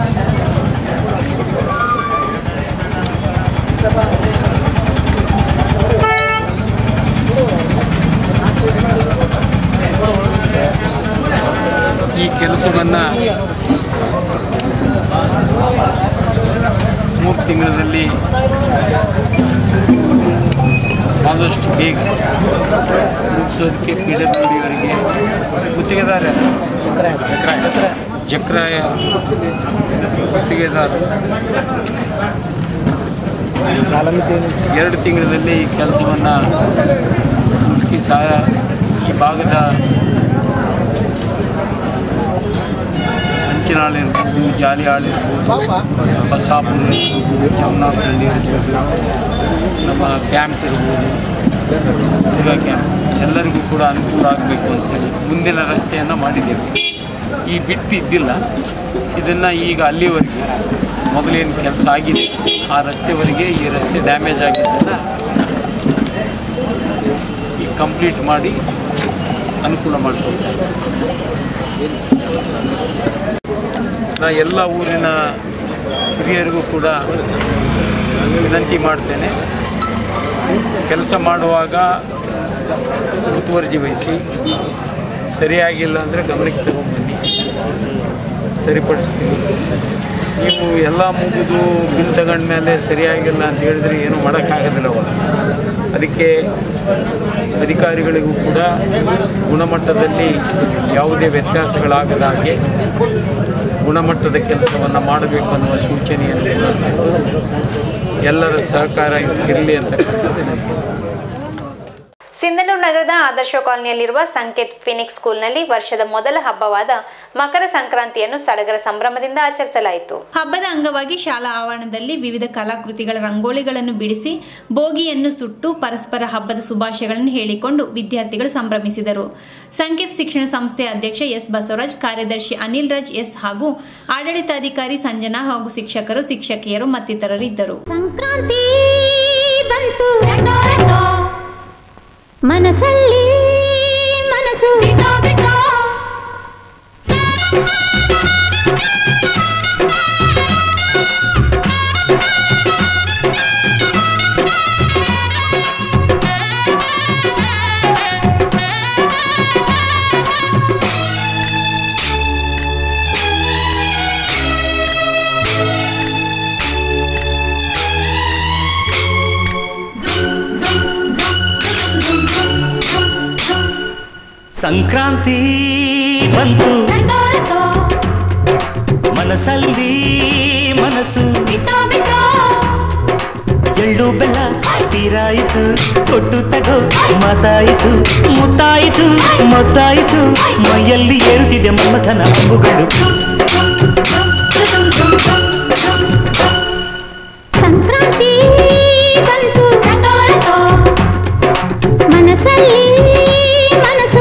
ಈ ಕೆಲಸವನ್ನು ಮೂರು ತಿಂಗಳಲ್ಲಿ ಆದಷ್ಟು ಬೇಗ ಮುಗಿಸೋದಕ್ಕೆ ಪಿ ಡಬ್ಲ್ಯೂ ಡಿಯವರಿಗೆ ಗುತ್ತಿಗೆದಾರ ಜಕ್ರಾಯ ಗುತ್ತಿಗೆದಾರ ಎರಡು ತಿಂಗಳಲ್ಲಿ ಈ ಕೆಲಸವನ್ನು ಮುಗಿಸಿ ಸಹ ಈ ಭಾಗದ ಹಂಚಿನಾಳು ಇರ್ಬೋದು ಜಾಲಿಯಾಳು ಇರ್ಬೋದು ಬಸಾಪುರ ಇರ್ಬೋದು ಜಮನಾಪಳ್ಳಿ ಇರ್ಬೋದು ನಮ್ಮ ಕ್ಯಾಂಪ್ ಇರ್ಬೋದು ದುರ್ಗಾ ಕ್ಯಾಂಪ್ ಎಲ್ಲರಿಗೂ ಕೂಡ ಅನುಕೂಲ ಆಗಬೇಕು ಅಂತೇಳಿ ಮುಂದಿನ ರಸ್ತೆಯನ್ನು ಮಾಡಿದ್ದೇವೆ ಈ ಬಿಟ್ಟು ಇದ್ದಿಲ್ಲ ಇದನ್ನು ಈಗ ಅಲ್ಲಿವರೆಗೆ ಮೊದಲೇನು ಕೆಲಸ ಆಗಿದೆ ಆ ರಸ್ತೆವರೆಗೆ ಈ ರಸ್ತೆ ಡ್ಯಾಮೇಜ್ ಆಗಿದ್ದನ್ನು ಈಗ ಕಂಪ್ಲೀಟ್ ಮಾಡಿ ಅನುಕೂಲ ಮಾಡಿಕೊಡ್ತಾರೆ ನಾ ಎಲ್ಲ ಊರಿನ ಹಿರಿಯರಿಗೂ ಕೂಡ ವಿನಂತಿ ಮಾಡ್ತೇನೆ ಕೆಲಸ ಮಾಡುವಾಗ ಮುತುವರ್ಜಿ ವಹಿಸಿ ಸರಿಯಾಗಿಲ್ಲ ಅಂದರೆ ಗಮನಕ್ಕೆ ತಗೊಂಡ್ಬನ್ನಿ ಸರಿಪಡಿಸ್ತೀವಿ ನೀವು ಎಲ್ಲ ಮುಗಿದು ಬಿಲ್ ತಗೊಂಡ್ಮೇಲೆ ಸರಿಯಾಗಿಲ್ಲ ಅಂತ ಹೇಳಿದ್ರೆ ಏನೂ ಮಾಡೋಕ್ಕಾಗೋದಿಲ್ಲ ಅವಾಗ ಅದಕ್ಕೆ ಅಧಿಕಾರಿಗಳಿಗೂ ಕೂಡ ಗುಣಮಟ್ಟದಲ್ಲಿ ಯಾವುದೇ ವ್ಯತ್ಯಾಸಗಳಾಗದ ಹಾಗೆ ಗುಣಮಟ್ಟದ ಕೆಲಸವನ್ನು ಮಾಡಬೇಕು ಅನ್ನುವ ಸೂಚನೆಯನ್ನು ಕೂಡ ಕೊಟ್ಟು ಎಲ್ಲರ ಸಹಕಾರ ಇರಲಿ ಅಂತಕ್ಕಂಥದ್ದು ನನಗೆ ಸಿಂಧನೂರು ನಗರದ ಆದರ್ಶ ಕಾಲನಿಯಲ್ಲಿರುವ ಸಂಕೇತ್ ಫಿನಿಕ್ಸ್ ಸ್ಕೂಲ್ನಲ್ಲಿ ವರ್ಷದ ಮೊದಲ ಹಬ್ಬವಾದ ಮಕರ ಸಂಕ್ರಾಂತಿಯನ್ನು ಸಡಗರ ಸಂಭ್ರಮದಿಂದ ಆಚರಿಸಲಾಯಿತು ಹಬ್ಬದ ಅಂಗವಾಗಿ ಶಾಲಾ ಆವರಣದಲ್ಲಿ ವಿವಿಧ ಕಲಾಕೃತಿಗಳ ರಂಗೋಲಿಗಳನ್ನು ಬಿಡಿಸಿ ಬೋಗಿಯನ್ನು ಸುಟ್ಟು ಪರಸ್ಪರ ಹಬ್ಬದ ಶುಭಾಶಯಗಳನ್ನು ಹೇಳಿಕೊಂಡು ವಿದ್ಯಾರ್ಥಿಗಳು ಸಂಭ್ರಮಿಸಿದರು ಸಂಕೇತ್ ಶಿಕ್ಷಣ ಸಂಸ್ಥೆ ಅಧ್ಯಕ್ಷ ಎಸ್ ಬಸವರಾಜ್ ಕಾರ್ಯದರ್ಶಿ ಅನಿಲ್ ರಾಜ್ ಎಸ್ ಹಾಗೂ ಆಡಳಿತಾಧಿಕಾರಿ ಸಂಜನಾ ಹಾಗೂ ಶಿಕ್ಷಕರು ಶಿಕ್ಷಕಿಯರು ಮತ್ತಿತರರು ಇದ್ದರು ಸಂಕ್ರಾಂತಿ ಬಂತು ಮನಸ್ಸಲ್ಲಿ ಮನಸ್ಸು ಬಿಟ್ಟೋ ಬಿಟ್ಟೋ ಸಂಕ್ರಾಂತಿ ಬಂತು ಮನಸ್ಸಲ್ಲಿ ಮನಸ್ಸು ಎಳ್ಳು ಬೆಲ್ಲ ತೀರಾಯಿತು ಕೊಟ್ಟು ತಗೋ ಮಾತಾಯಿತು ಮುತ್ತಾಯಿತು ಮೊತ್ತಾಯಿತು ಮೈಯಲ್ಲಿ ಏರುತ್ತಿದೆ ಮಮಥನ ಅಂಬುಗಳು ಸಂಕ್ರಾಂತಿ ಬಂತು ಮನಸ್ಸಲ್ಲಿ ಮನಸ್ಸು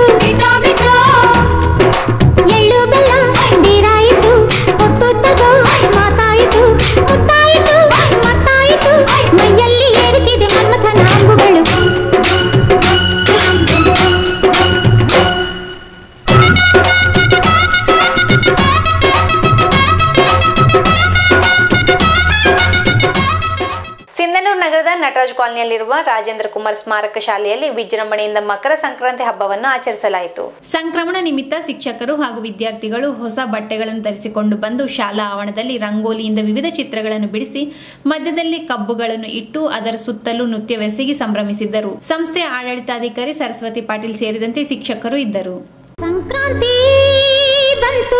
ಎಳ್ಳು ಬೆಲ್ಲ ನೀರಾಯಿತು ಕೊಟ್ಟು ತಗೋ ಮಾತಾಯಿತು ಮುತ್ತಾಯಿತು ಮತ್ತಾಯಿತು ಮೈಯಲ್ಲಿ ಏರುತ್ತಿದೆ ಮನ್ಮಥನ ಅಂಬುಗಳು ಸಿಂಧನೂರು ನಗರದ ನಟರಾಜ್ ಕಾಲನಿಯಲ್ಲಿರುವ ರಾಜೇಂದ್ರ ಕುಮಾರ್ ಸ್ಮಾರಕ ಶಾಲೆಯಲ್ಲಿ ವಿಜೃಂಭಣೆಯಿಂದ ಮಕರ ಸಂಕ್ರಾಂತಿ ಹಬ್ಬವನ್ನು ಆಚರಿಸಲಾಯಿತು ಸಂಕ್ರಮಣ ನಿಮಿತ್ತ ಶಿಕ್ಷಕರು ಹಾಗೂ ವಿದ್ಯಾರ್ಥಿಗಳು ಹೊಸ ಬಟ್ಟೆಗಳನ್ನು ಧರಿಸಿಕೊಂಡು ಬಂದು ಶಾಲಾ ಆವರಣದಲ್ಲಿ ರಂಗೋಲಿಯಿಂದ ವಿವಿಧ ಚಿತ್ರಗಳನ್ನು ಬಿಡಿಸಿ ಮಧ್ಯದಲ್ಲಿ ಕಬ್ಬುಗಳನ್ನು ಇಟ್ಟು ಅದರ ಸುತ್ತಲೂ ನೃತ್ಯವೆಸಗಿ ಸಂಭ್ರಮಿಸಿದ್ದರು ಸಂಸ್ಥೆಯ ಆಡಳಿತಾಧಿಕಾರಿ ಸರಸ್ವತಿ ಪಾಟೀಲ್ ಸೇರಿದಂತೆ ಶಿಕ್ಷಕರು ಇದ್ದರು ಸಂಕ್ರಾಂತಿ ಬಂತು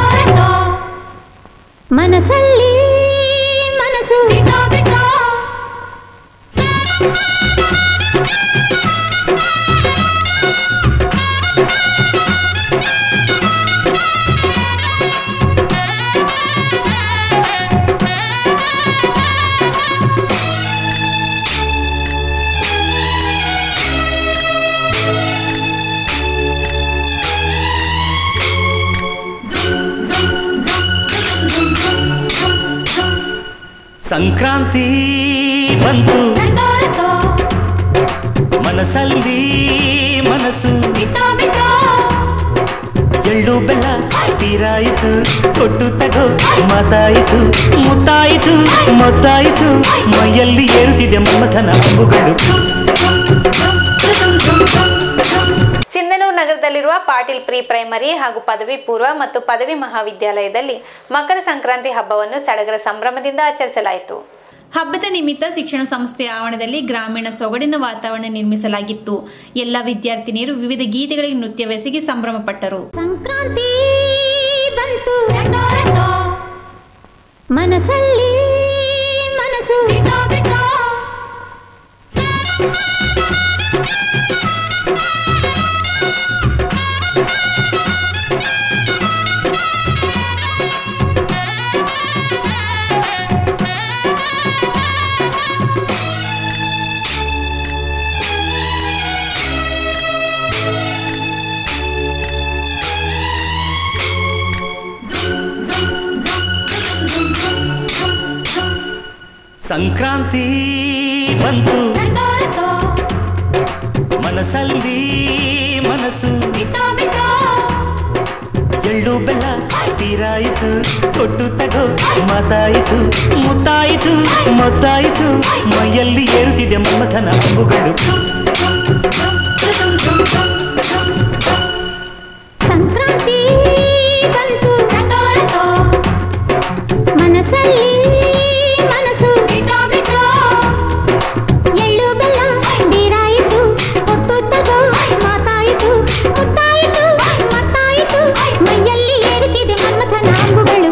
ಮನಸ್ಸಲ್ಲಿ ಮನಸ್ಸು ಸಂಕ್ರಾಂತಿ ಬಂತು ಮನಸ್ಸಲ್ಲಿ ಮನಸ್ಸು ಎಳ್ಳು ಬೆಲ್ಲ ತೀರಾಯಿತು ಕೊಟ್ಟು ತಗೋ ಮಾತಾಯಿತು ಮುತ್ತಾಯಿತು ಮೊತ್ತಾಯಿತು ಮೈಯಲ್ಲಿ ಏರುತ್ತಿದೆ ಮಮಥನ ಅಂಬುಗಳು ಸಿಂಧನೂರು ನಗರದಲ್ಲಿರುವ ಪಾಟೀಲ್ ಪ್ರಿ ಪ್ರೈಮರಿ ಹಾಗೂ ಪದವಿ ಪೂರ್ವ ಮತ್ತು ಪದವಿ ಮಹಾವಿದ್ಯಾಲಯದಲ್ಲಿ ಮಕರ ಸಂಕ್ರಾಂತಿ ಹಬ್ಬವನ್ನು ಸಡಗರ ಸಂಭ್ರಮದಿಂದ ಆಚರಿಸಲಾಯಿತು ಹಬ್ಬದ ನಿಮಿತ್ತ ಶಿಕ್ಷಣ ಸಂಸ್ಥೆಯ ಆವರಣದಲ್ಲಿ ಗ್ರಾಮೀಣ ಸೊಗಡಿನ ವಾತಾವರಣ ನಿರ್ಮಿಸಲಾಗಿತ್ತು ಎಲ್ಲ ವಿದ್ಯಾರ್ಥಿನಿಯರು ವಿವಿಧ ಗೀತೆಗಳಿಗೆ ನೃತ್ಯವೆಸಗಿ ಸಂಭ್ರಮಪಟ್ಟರು ಸಂಕ್ರಾಂತಿ ಬಂತು ಮನಸ್ಸಲ್ಲಿ ಮನಸ್ಸು ಸಂಕ್ರಾಂತಿ ಬಂತು ಮನಸ್ಸಲ್ಲಿ ಮನಸ್ಸು ಎಳ್ಳು ಬೆಲ್ಲ ತೀರಾಯಿತು ಕೊಟ್ಟು ತಗೋ ಮಾತಾಯಿತು ಮುತ್ತಾಯಿತು ಮೊತ್ತಾಯಿತು ಮೈಯಲ್ಲಿ ಏರುತ್ತಿದೆ ಮಮಥನ ಅಂಬುಗಳು ಸಂಕ್ರಾಂತಿ ಬಂತು ಮನಸ್ಸಲ್ಲಿ ಮನಸ್ಸು ಎಳ್ಳು ಬೆಲ್ಲ ನೀರಾಯಿತು ಕೊಟ್ಟು ತಗೋ ಮಾತಾಯಿತು ಮುತ್ತಾಯಿತು ಮತ್ತಾಯಿತು ಮೈಯಲ್ಲಿ ಏರುತ್ತಿದೆ ಮನ್ಮಥನ ಅಂಬುಗಳು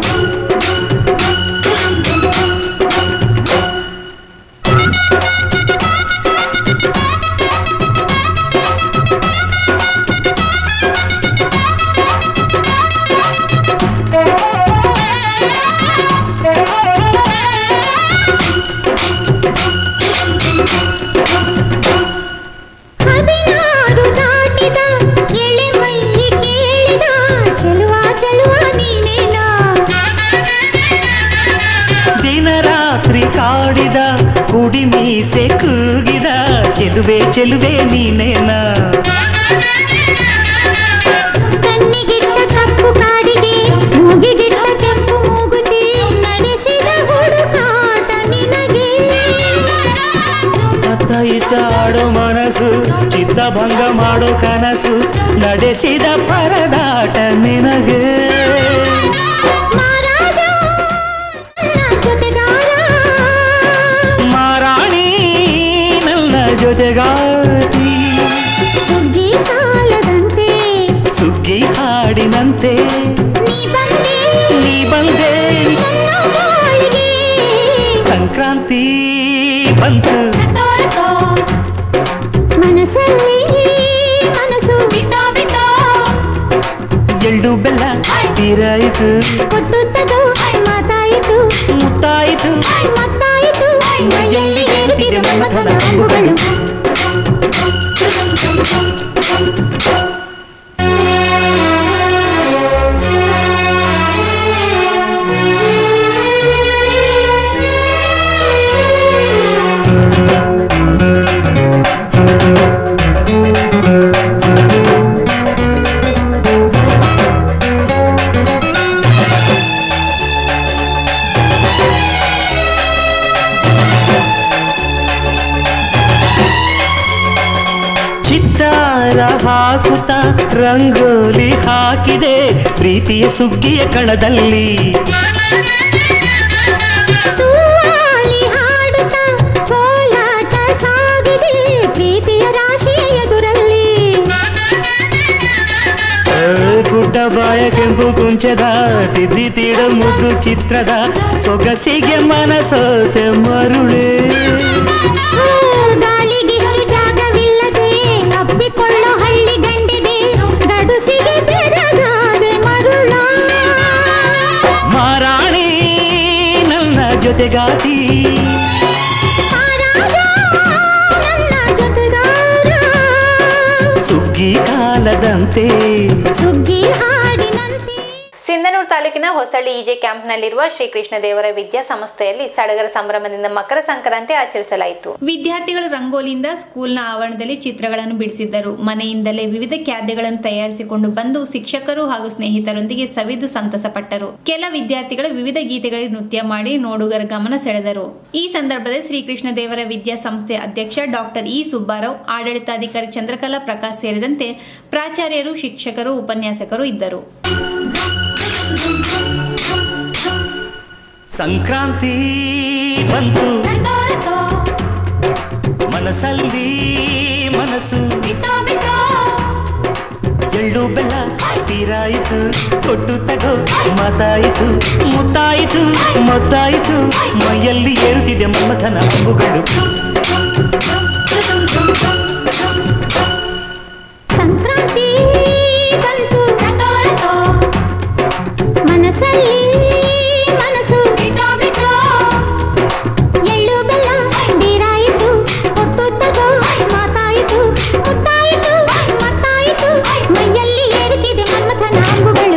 ಹದಿನಾರು ದಾಟಿದ ಎಳೆ ಮೈ ಕೇಳಿದ ಚೆಲುವ ಚೆಲುವ ನೀನೇನಾ ದಿನ ರಾತ್ರಿ ಕಾಡಿದ ಕುಡಿ ಮೀಸೆ ಕೂಗಿದ ಚೆಲುವೆ ಚೆಲುವೆ ನೀನೇನಾ ಕಣ್ಣಿಗಿಟ್ಟ ಕಪ್ಪು ಕಾಡಿಗೆ ಮೂಗಿಗಿಟ್ಟ ಕೆಂಪು ಮೂಗುತಿ ನಡೆಸಿದ ಹುಡುಕಾಟ ನಿನಗೆ ಅತ್ತ ಇತ್ತ ಆಡೋ ಮನಸ್ಸು ಚಿತ್ತಭಂಗ ಮಾಡೋ ಕನಸು ನಡೆಸಿದ ಪರದಾಟ ನಿನಗೆ ಮಹಾರಾಜ ನನ್ನ ಜೊತೆಗಾರ ಮಾರಾಣಿ ನನ್ನ ಜೊತೆಗಾತಿ ಸುಗ್ಗಿ ಕಾಲದಂತೆ ಸುಗ್ಗಿ ಹಾಡಿನ ಕಾಲದಂತೆ ನೀ ಬಂದೆ ನೀ ಬಂದೆ ನನ್ನ ಬಾಳಿಗೆ ಸಂಕ್ರಾಂತಿ ಬಂತು ಮನಸ್ಸಲ್ಲಿ ಮನಸ್ಸು ಬಿಟ್ಟ ಬಿಟ್ಟ ಎಳ್ಳು ಬೆಲ್ಲ ತೀರಾಯಿತು ಕೊಟ್ಟು ತಗೋ ಮಾತಾಯಿತು ಮುತ್ತಾಯಿತು ಮತ್ತಾಯಿತು ಮೈಯಲ್ಲಿ ಏರುತ್ತಿದೆ ಮನ್ಮಥನ ಅಂಬುಗಳು ಚಿತ್ತಾರ ಹಾಕುತ್ತ ರಂಗೋಲಿ ಹಾಕಿದೆ ಪ್ರೀತಿಯ ಸುಗ್ಗಿಯ ಕಣದಲ್ಲಿ ಸುವಾಲಿ ಹಾಡುತ್ತ ಕೋಲಾಟ ಸಾಗಿದೆ ಪ್ರೀತಿಯ ರಾಶಿಯ ಎದುರಲ್ಲಿ ಆ, ಗುಡ್ಡ ಬಾಯ ಕೆಂಪು ಕುಂಚದ ತಿದ್ದಿ ತೀಡ ಮುದ್ದು ಚಿತ್ರದ ಸೊಗಸಿಗೆ ಮನಸೋತೆ ಮರುಳೇ ಓ, ಗಾಳಿಗಿಷ್ಟು ಜಾಗವಿಲ್ಲದೆ ಅಪ್ಪಿಕೊಳ್ಳೋ ಹಳ್ಳಿ ಗಂಡಿದೆ ಗಡುಸಿಗೆ ಬೆರಗಾದೆ ಮರುಳ ಮಾರಾಣಿ ನನ್ನ ಜೊತೆಗಾತಿ ಮಹಾರಾಜ ನನ್ನ ಜೊತೆಗಾರ ಸುಗ್ಗಿ ಕಾಲದಂತೆ ಸುಗ್ಗಿ ಹಾಡಿನಂತೆ ಸಿಂಧನೂರು ತಾಲೂಕಿನ ಹೊಸಳ್ಳಿ ಇಜೆ ಕ್ಯಾಂಪ್ನಲ್ಲಿರುವ ಶ್ರೀಕೃಷ್ಣ ದೇವರ ವಿದ್ಯಾ ಸಂಸ್ಥೆಯಲ್ಲಿ ಸಡಗರ ಸಂಭ್ರಮದಿಂದ ಮಕರ ಸಂಕ್ರಾಂತಿ ಆಚರಿಸಲಾಯಿತು ವಿದ್ಯಾರ್ಥಿಗಳು ರಂಗೋಲಿಯಿಂದ ಸ್ಕೂಲ್ನ ಆವರಣದಲ್ಲಿ ಚಿತ್ರಗಳನ್ನು ಬಿಡಿಸಿದ್ದರು ಮನೆಯಿಂದಲೇ ವಿವಿಧ ಖಾದ್ಯಗಳನ್ನು ತಯಾರಿಸಿಕೊಂಡು ಬಂದು ಶಿಕ್ಷಕರು ಹಾಗೂ ಸ್ನೇಹಿತರೊಂದಿಗೆ ಸವಿದು ಸಂತಸಪಟ್ಟರು ಕೆಲ ವಿದ್ಯಾರ್ಥಿಗಳು ವಿವಿಧ ಗೀತೆಗಳಿಗೆ ನೃತ್ಯ ಮಾಡಿ ನೋಡುಗರ ಗಮನ ಸೆಳೆದರು ಈ ಸಂದರ್ಭದಲ್ಲಿ ಶ್ರೀಕೃಷ್ಣ ದೇವರ ವಿದ್ಯಾ ಸಂಸ್ಥೆ ಅಧ್ಯಕ್ಷ ಡಾಕ್ಟರ್ ಇ ಸುಬ್ಬಾರಾವ್ ಆಡಳಿತಾಧಿಕಾರಿ ಚಂದ್ರಕಲಾ ಪ್ರಕಾಶ್ ಸೇರಿದಂತೆ ಪ್ರಾಚಾರ್ಯರು ಶಿಕ್ಷಕರು ಉಪನ್ಯಾಸಕರು ಇದ್ದರು ಸಂಕ್ರಾಂತಿ ಬಂತು ಮನಸ್ಸಲ್ಲಿ ಮನಸ್ಸು ಎಳ್ಳು ಬೆಲ್ಲ ತೀರಾಯಿತು ಕೊಟ್ಟು ತಗೋ ಮಾತಾಯಿತು ಮುತ್ತಾಯಿತು ಮೊತ್ತಾಯಿತು ಮೈಯಲ್ಲಿ ಏರುತ್ತಿದೆ ಮನ್ಮಥನ ಅಂಬುಗಳು ಸಂಕ್ರಾಂತಿ ಬಂತು ಮನಸ್ಸಲ್ಲಿ ಮನಸ್ಸು ಎಳ್ಳು ಬೆಲ್ಲ ನೀರಾಯಿತು ಕೊಟ್ಟು ತಗೋ ಮಾತಾಯಿತು ಮುತ್ತಾಯಿತು ಮತ್ತಾಯಿತು ಮೈಯಲ್ಲಿ ಏರುತ್ತಿದೆ ಮನ್ಮಥನ ಅಂಬುಗಳು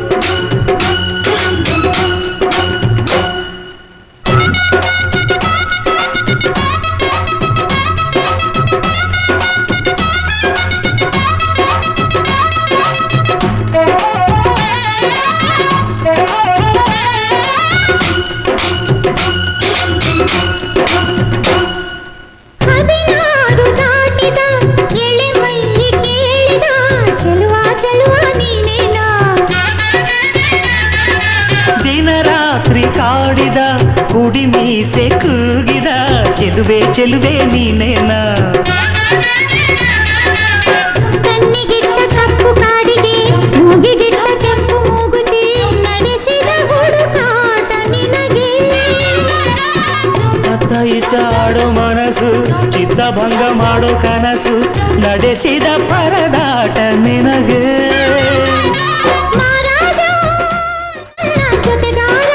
ಹದಿನಾರು ದಾಟಿದ ಎಳೆ ಮೈ ಕೇಳಿದ ಚೆಲುವ ಚೆಲುವ ನೀನೇನಾ ದಿನ ರಾತ್ರಿ ಕಾಡಿದ ಕುಡಿ ಮೀಸೆ ಕೂಗಿದ ಚೆಲುವೆ ಚೆಲುವೆ ನೀನೇನಾ ಕಣ್ಣಿಗಿಟ್ಟ ಕಪ್ಪು ಕಾಡಿಗೆ ಮೂಗಿಗಿಟ್ಟ ಕೆಂಪು ಮೂಗುತಿ ನಡೆಸಿದ ಹುಡುಕಾಟ ನಿನಗೆ ಅತ್ತ ಇತ್ತ ಆಡೋ ಮನಸ್ಸು ಚಿತ್ತಭಂಗ ಮಾಡೋ ಕನಸು ನಡೆಸಿದ ಪರದಾಟ ನಿನಗೆ ಮಹಾರಾಜ ನನ್ನ ಜೊತೆಗಾರ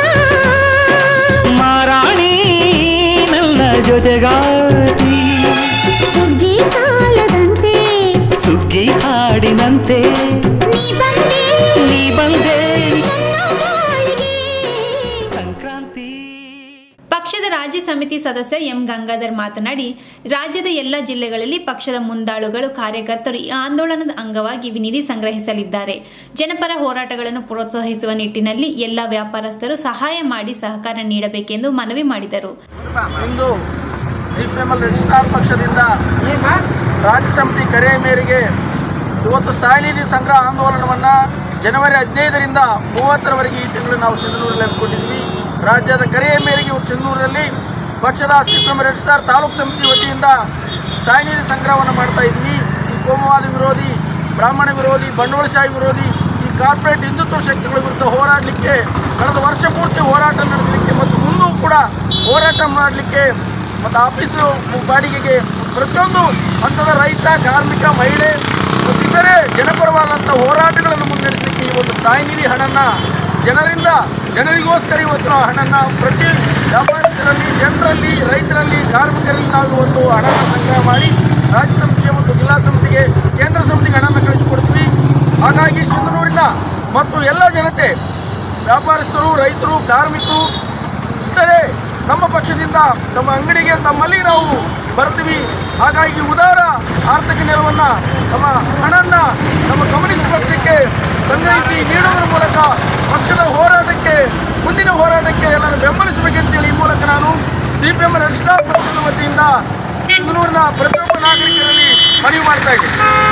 ಮಾರಾಣಿ ನನ್ನ ಜೊತೆಗಾತಿ ಸುಗ್ಗಿ ಕಾಲದಂತೆ ಸುಗ್ಗಿ ಹಾಡಿನಂತೆ ನೀ ಬಂದೆ ನೀ ಬಂದೆ ನನ್ನ ಬಾಳಿಗೆ ಸಂಕ್ರಾಂತಿ ಪಕ್ಷದ ರಾಜ್ಯ ಸಮಿತಿ ಸದಸ್ಯ ಎಂ ಗಂಗಾಧರ್ ಮಾತನಾಡಿ ರಾಜ್ಯದ ಎಲ್ಲ ಜಿಲ್ಲೆಗಳಲ್ಲಿ ಪಕ್ಷದ ಮುಂದಾಳುಗಳು ಕಾರ್ಯಕರ್ತರು ಈ ಆಂದೋಲನದ ಅಂಗವಾಗಿ ನಿಧಿ ಸಂಗ್ರಹಿಸಲಿದ್ದಾರೆ ಜನಪರ ಹೋರಾಟಗಳನ್ನು ಪ್ರೋತ್ಸಾಹಿಸುವ ನಿಟ್ಟಿನಲ್ಲಿ ಎಲ್ಲ ವ್ಯಾಪಾರಸ್ಥರು ಸಹಾಯ ಮಾಡಿ ಸಹಕಾರ ನೀಡಬೇಕೆಂದು ಮನವಿ ಮಾಡಿದರು ಇಂದು C P M L red star ಪಕ್ಷದಿಂದ ರಾಜ್ಯ ಸಮಿತಿ ಕರೆಯ ಮೇರೆಗೆ ಇವತ್ತು ಸ್ಥಾಯಿ ನಿಧಿ ಸಂಗ್ರಹ ಆಂದೋಲನವನ್ನು ಜನವರಿ ಹದಿನೈದರಿಂದ ಮೂವತ್ತರವರೆಗೆ ಈ ತಿಂಗಳು ನಾವು ಸಿಂಧನೂರಲ್ಲಿ ಹಮ್ಮಿಕೊಂಡಿದ್ವಿ ರಾಜ್ಯದ ಕರೆಯ ಮೇರೆಗೆ ಇವತ್ತು ಸಿಂಧನೂರಲ್ಲಿ ಪಕ್ಷದ C P M red star taluk ಸಮಿತಿ ವತಿಯಿಂದ ಸ್ಥಾಯಿ ನಿಧಿ ಸಂಗ್ರಹವನ್ನು ಮಾಡ್ತಾ ಇದ್ವಿ ಈ ಕೋಮುವಾದ ವಿರೋಧಿ ಬ್ರಾಹ್ಮಣ ವಿರೋಧಿ ಬಂಡವಾಳಶಾಹಿ ವಿರೋಧಿ ಈ ಕಾರ್ಪೊರೇಟ್ ಹಿಂದುತ್ವ ಶಕ್ತಿಗಳ ವಿರುದ್ಧ ಹೋರಾಡಲಿಕ್ಕೆ ಕಳೆದ ವರ್ಷ ಪೂರ್ತಿ ಹೋರಾಟ ನಡೆಸಲಿಕ್ಕೆ ಮತ್ತು ಮುಂದೂ ಕೂಡ ಹೋರಾಟ ಮಾಡಲಿಕ್ಕೆ ಮತ್ತು ಆಫೀಸು ಬಾಡಿಗೆಗೆ ಪ್ರತಿಯೊಂದು ಹಂತದ ರೈತ ಕಾರ್ಮಿಕ ಮಹಿಳೆ ಮತ್ತು ಇತರೆ ಜನಪರವಾದಂಥ ಹೋರಾಟಗಳನ್ನು ಮುನ್ನಡೆಸಲಿಕ್ಕೆ ಈ ಒಂದು ಸ್ಥಾಯಿ ನಿಧಿ ಹಣನ ಜನರಿಂದ ಜನರಿಗೋಸ್ಕರ ಇವತ್ತು ನಾವು ಹಣನ ಪ್ರತಿ ವ್ಯಾಪಾರಸ್ಥರಲ್ಲಿ ಜನರಲ್ಲಿ ರೈತರಲ್ಲಿ ಕಾರ್ಮಿಕರಲ್ಲಿ ನಾವು ಒಂದು ಹಣನ ಸಂಗ್ರಹ ಮಾಡಿ ರಾಜ್ಯ ಸಮಿತಿಗೆ ಮತ್ತು ಜಿಲ್ಲಾ ಸಮಿತಿಗೆ ಕೇಂದ್ರ ಸಮಿತಿಗೆ ಹಣನ ಕಳಿಸಿಕೊಡ್ತೀವಿ ಹಾಗಾಗಿ ಸಿಂಧನೂರಿನ ಮತ್ತು ಎಲ್ಲ ಜನತೆ ವ್ಯಾಪಾರಸ್ಥರು ರೈತರು ಕಾರ್ಮಿಕರು ಇತರೆ ನಮ್ಮ ಪಕ್ಷದಿಂದ ನಮ್ಮ ಅಂಗಡಿಗೆ ತಮ್ಮಲ್ಲಿ ನಾವು ಬರ್ತೀವಿ ಹಾಗಾಗಿ ಉದಾರ ಆರ್ಥಿಕ ನೆರವನ್ನು ನಮ್ಮ ಹಣನ್ನ ನಮ್ಮ ಕಮ್ಯುನಿಸ್ಟ್ ಪಕ್ಷಕ್ಕೆ ಸಂಗ್ರಹಿಸಿ ನೀಡುವುದರ ಮೂಲಕ ಪಕ್ಷದ ಹೋರಾಟಕ್ಕೆ ಮುಂದಿನ ಹೋರಾಟಕ್ಕೆ ಎಲ್ಲರೂ ಬೆಂಬಲಿಸಬೇಕಂತೇಳಿ ಈ ಮೂಲಕ ನಾನು ಸಿ ಪಿ ಎಂ ಸ್ಟಾರ್ ಪಕ್ಷದ ವತಿಯಿಂದ ಸಿಂಧನೂರಿನ ಪ್ರತಿಯೊಬ್ಬ ನಾಗರಿಕರಲ್ಲಿ ಮನವಿ ಮಾಡ್ತಾ ಇದ್ದೀನಿ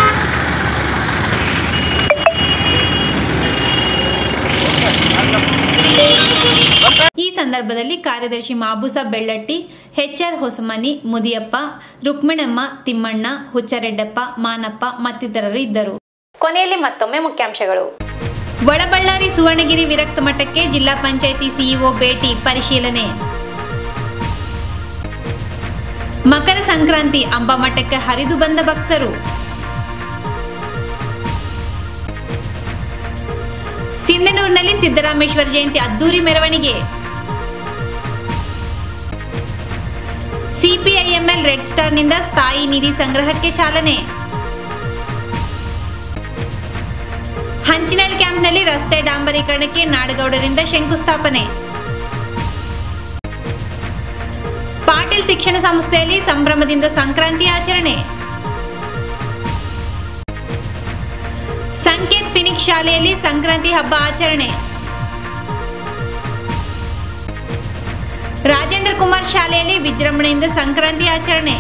ಈ ಸಂದರ್ಭದಲ್ಲಿ ಕಾರ್ಯದರ್ಶಿ ಮಾಬುಸ ಬೆಳ್ಳಟ್ಟಿ ಎಚ್ಆರ್ ಹೊಸಮನಿ ಮುದಿಯಪ್ಪ ರುಕ್ಮಿಣಮ್ಮ ತಿಮ್ಮಣ್ಣ ಹುಚ್ಚರೆಡ್ಡಪ್ಪ ಮಾನಪ್ಪ ಮತ್ತಿತರರು ಇದ್ದರು ಕೊನೆಯಲ್ಲಿ ಮತ್ತೊಮ್ಮೆ ಮುಖ್ಯಾಂಶಗಳು ಒಳಬಳ್ಳಾರಿ ಸುವರ್ಣಗಿರಿ ವಿರಕ್ತ ಮಠಕ್ಕೆ ಜಿಲ್ಲಾ ಪಂಚಾಯಿತಿ ಸಿಇಒ ಭೇಟಿ ಪರಿಶೀಲನೆ ಮಕರ ಸಂಕ್ರಾಂತಿ ಅಂಬಮಠಕ್ಕೆ ಹರಿದು ಬಂದ ಭಕ್ತರು ಸಿಂಧನೂರಿನಲ್ಲಿ ಸಿದ್ದರಾಮೇಶ್ವರ ಜಯಂತಿ ಅದ್ದೂರಿ ಮೆರವಣಿಗೆ ಸಿಪಿಐಎಂಎಲ್ ರೆಡ್ ಸ್ಟಾರ್ನಿಂದ ಸ್ಥಾಯಿ ನಿಧಿ ಸಂಗ್ರಹಕ್ಕೆ ಚಾಲನೆ ಹಂಚಿನಳ್ ಕ್ಯಾಂಪ್ನಲ್ಲಿ ರಸ್ತೆ ಡಾಂಬರೀಕರಣಕ್ಕೆ ನಾಡಗೌಡರಿಂದ ಶಂಕುಸ್ಥಾಪನೆ ಪಾಟೀಲ್ ಶಿಕ್ಷಣ ಸಂಸ್ಥೆಯಲ್ಲಿ ಸಂಭ್ರಮದಿಂದ ಸಂಕ್ರಾಂತಿ ಆಚರಣೆ ಸಂಕೇತ್ ಫಿನಿಕ್ಸ್ ಶಾಲೆಯಲ್ಲಿ ಸಂಕ್ರಾಂತಿ ಹಬ್ಬ ಆಚರಣೆ ರಾಜೇಂದ್ರ ಕುಮಾರ್ ಶಾಲೆಯಲ್ಲಿ ವಿಜೃಂಭಣೆಯಿಂದ ಸಂಕ್ರಾಂತಿ ಆಚರಣೆ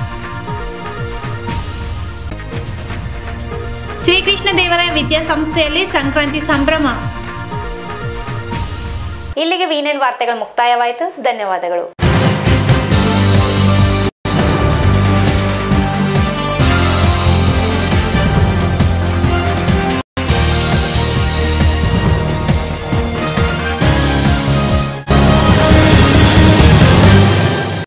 ಶ್ರೀಕೃಷ್ಣ ದೇವರಾಯ ವಿದ್ಯಾಸಂಸ್ಥೆಯಲ್ಲಿ ಸಂಕ್ರಾಂತಿ ಸಂಭ್ರಮ ಇಲ್ಲಿಗೆ ವೀನೇನ್ ವಾರ್ತೆಗಳು ಮುಕ್ತಾಯವಾಯಿತು ಧನ್ಯವಾದಗಳು